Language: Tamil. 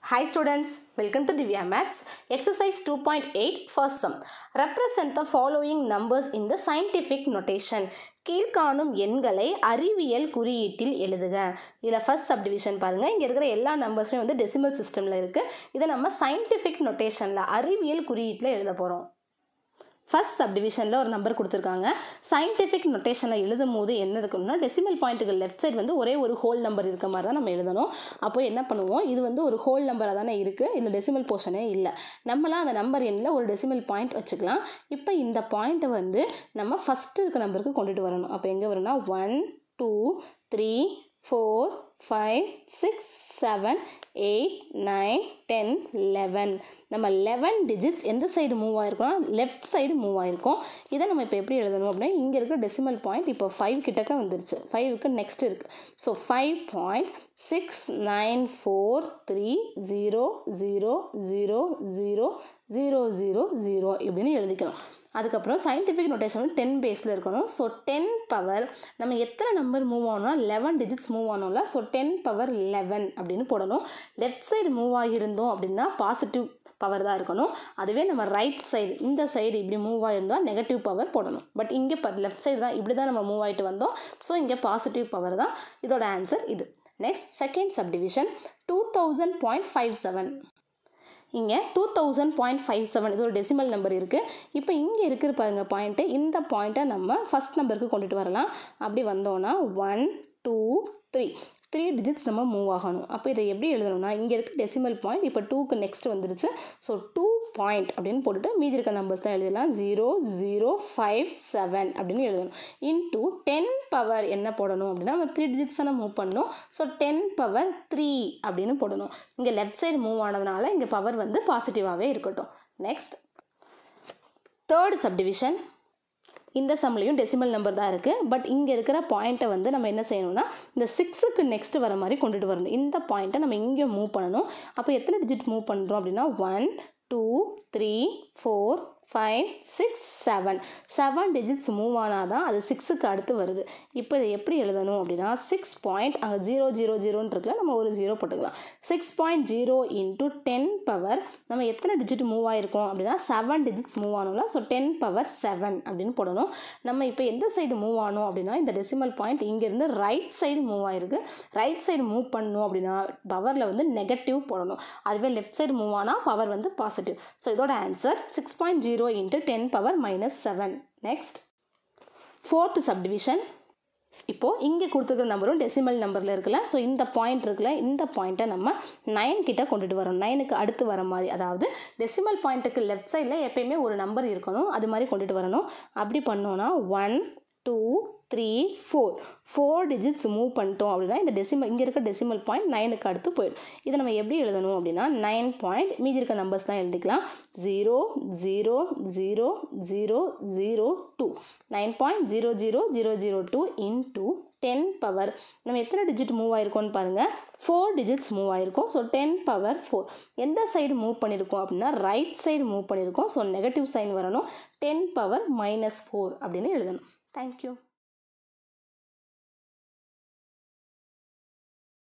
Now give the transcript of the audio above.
Hi students, welcome to Divya Maths. Exercise 2.8 first sum. Represent the following numbers in the scientific notation. கீழ்காணும் எண்களை அறிவியல் குறியீட்டில் எழுதுக இதில் ஃபர்ஸ்ட் சப்டிவிஷன் பாருங்கள் இங்கே இருக்கிற எல்லா நம்பர்ஸுமே வந்து டெசிமல் சிஸ்டமில் இருக்குது இதை நம்ம சயின்டிஃபிக் நொட்டேஷனில் அறிவியல் குறியீட்டில் எழுத போகிறோம் ஃபர்ஸ்ட் சப்டிவிஷனில் ஒரு நம்பர் கொடுத்துருக்காங்க சயின்டிஃபிக் நொட்டேஷனில் எழுதும் போது என்ன இருக்குன்னா டெசிமல் பாயிண்ட்டுக்கு லெஃப்ட் சைடு வந்து ஒரே ஒரு ஹோல் நம்பர் இருக்க மாதிரி தான் நம்ம எழுதணும் அப்போ என்ன பண்ணுவோம் இது வந்து ஒரு ஹோல் நம்பராக தானே இருக்குது இதில் டெசிமல் போர்ஷனே இல்லை நம்மளாம் அந்த நம்பர் எண்ணில் ஒரு டெசிமல் பாயிண்ட் வச்சுக்கலாம் இப்போ இந்த பாயிண்ட்டை வந்து நம்ம ஃபஸ்ட்டு இருக்க நம்பருக்கு கொண்டுட்டு வரணும் அப்போ எங்கே வரும்னா one two three four five six seven eight nine ten eleven நம்ம லெவன் டிஜிட்ஸ் எந்த சைடு மூவ் ஆயிருக்கோம் லெஃப்ட் சைடு மூவ் ஆயிருக்கும் இதை நம்ம இப்போ எப்படி எழுதணும் அப்படின்னா இங்கே இருக்க டெசிமல் பாயிண்ட் இப்போ ஃபைவ் கிட்டக்க வந்துருச்சு ஃபைவுக்கு நெக்ஸ்ட் இருக்குது so five point six nine four three zero zero zero zero zero zero zero இப்படின்னு எழுதிக்கலாம் அதுக்கப்புறம் சயின்டிஃபிக் நோட்டேஷன் வந்து டென் பேஸில் இருக்கணும் ஸோ டென் பவர் நம்ம எத்தனை நம்பர் மூவ் ஆனோம்னா லெவன் டிஜிட்ஸ் மூவ் ஆனோம்ல ஸோ டென் பவர் லெவன் அப்படின்னு போடணும் லெஃப்ட் சைடு மூவ் ஆகியிருந்தோம் அப்படின்னா பாசிட்டிவ் பவர் தான் இருக்கணும் அதுவே நம்ம ரைட் சைடு இந்த சைடு இப்படி மூவ் ஆகியிருந்தால் நெகட்டிவ் பவர் போடணும் பட் இங்கே ப லெஃப்ட் சைடு தான் இப்படி தான் நம்ம மூவ் ஆகிட்டு வந்தோம் ஸோ இங்கே பாசிட்டிவ் பவர் தான் இதோட ஆன்சர் இது next second subdivision two thousand point five seven இங்கே two thousand point five seven இது ஒரு டெசிமல் நம்பர் இருக்குது இப்போ இங்கே இருக்கிற பாருங்க பாயிண்ட்டு இந்த பாயிண்ட்டை நம்ம ஃபஸ்ட் நம்பருக்கு கொண்டுட்டு வரலாம் அப்படி வந்தோன்னா one two three three digits நம்ம மூவ் ஆகணும் அப்போ இதை எப்படி எழுதணும்னா இங்கே இருக்க டெசிமல் பாயிண்ட் இப்போ டூக்கு நெக்ஸ்ட் வந்துருச்சு ஸோ டூ பாயிண்ட் அப்படின்னு போட்டுட்டு மீதி இருக்க நம்பர்ஸ் தான் எழுதலாம் ஜீரோ ஜீரோ ஃபைவ் செவன் அப்படின்னு எழுதணும் இன்டூ டென் பவர் என்ன போடணும் அப்படின்னா நம்ம த்ரீ டிஜிட்ஸ் தானே மூவ் பண்ணணும் ஸோ டென் பவர் த்ரீ அப்படின்னு போடணும் இங்கே லெஃப்ட் சைடு மூவ் ஆனதுனால இங்கே பவர் வந்து பாசிட்டிவாகவே இருக்கட்டும் நெக்ஸ்ட் தேர்ட் சப்டிவிஷன் இந்த சம்லையும் டெசிமல் நம்பர் தான் இருக்குது பட் இங்கே இருக்கிற பாயிண்ட்டை வந்து நம்ம என்ன செய்யணும்னா இந்த சிக்ஸுக்கு நெக்ஸ்ட் வர மாதிரி கொண்டுட்டு வரணும் இந்த பாயிண்ட்டை நம்ம இங்கே மூவ் பண்ணணும் அப்போ எத்தனை டிஜிட் மூவ் பண்ணுறோம் அப்படின்னா one two three four five six seven seven digits move ஆனால் தான் அது சிக்ஸுக்கு அடுத்து வருது இப்போ இதை எப்படி எழுதணும் அப்படின்னா சிக்ஸ் பாயிண்ட் அங்கே ஜீரோ ஜீரோ ஜீரோன்னு இருக்குல்ல நம்ம ஒரு ஜீரோ போட்டுக்கலாம் six point zero into ten power நம்ம எத்தனை டிஜிட் மூவ் ஆயிருக்கோம் அப்படின்னா செவன் டிஜிட்ஸ் மூவ் ஆனோம்ல ஸோ டென் பவர் செவன் அப்படின்னு போடணும் நம்ம இப்போ எந்த சைடு மூவ் ஆனோம் அப்படின்னா இந்த டெசிமல் பாயிண்ட் இங்கேருந்து ரைட் சைடு மூவ் ஆயிருக்கு ரைட் சைடு மூவ் பண்ணணும் அப்படின்னா பவரில் வந்து நெகட்டிவ் போடணும் அதுவே லெஃப்ட் சைடு மூவ் ஆனால் பவர் வந்து பாசிட்டிவ் ஸோ இதோட answer six point zero into ten power minus seven next fourth subdivision இப்போது இங்கே கொடுத்துருக்குற நம்பரும் டெசிமல் நம்பரில் இருக்குல்ல ஸோ இந்த பாயிண்ட் இருக்குல்ல இந்த பாயிண்ட்டை நம்ம நைன் கிட்ட கொண்டுட்டு வரோம் நைனுக்கு அடுத்து வர மாதிரி அதாவது டெசிமல் பாயிண்ட்டுக்கு லெஃப்ட் சைடில் எப்பயுமே ஒரு நம்பர் இருக்கணும் அது மாதிரி கொண்டுட்டு வரணும் அப்படி பண்ணோன்னா one two three four four digits move பண்ணிட்டோம் அப்படின்னா இந்த டெசிமல் இங்கே இருக்க டெசிமல் பாயிண்ட் நைனுக்கு அடுத்து போயிடும் இதை நம்ம எப்படி எழுதணும் அப்படின்னா நைன் பாயிண்ட் மீதி இருக்க நம்பர்ஸ் தான் எழுதிக்கலாம் zero zero zero zero zero two nine point zero zero zero zero two in two ten power நம்ம எத்தனை டிஜிட் மூவ் ஆயிருக்கோம்னு பாருங்கள் ஃபோர் டிஜிட்ஸ் மூவ் ஆயிருக்கும் ஸோ டென் பவர் ஃபோர் எந்த சைடு மூவ் பண்ணியிருக்கோம் அப்படின்னா ரைட் சைடு மூவ் பண்ணியிருக்கோம் ஸோ நெகட்டிவ் சைன் வரணும் டென் பவர் மைனஸ் ஃபோர் அப்படின்னு எழுதணும் தேங்க்யூ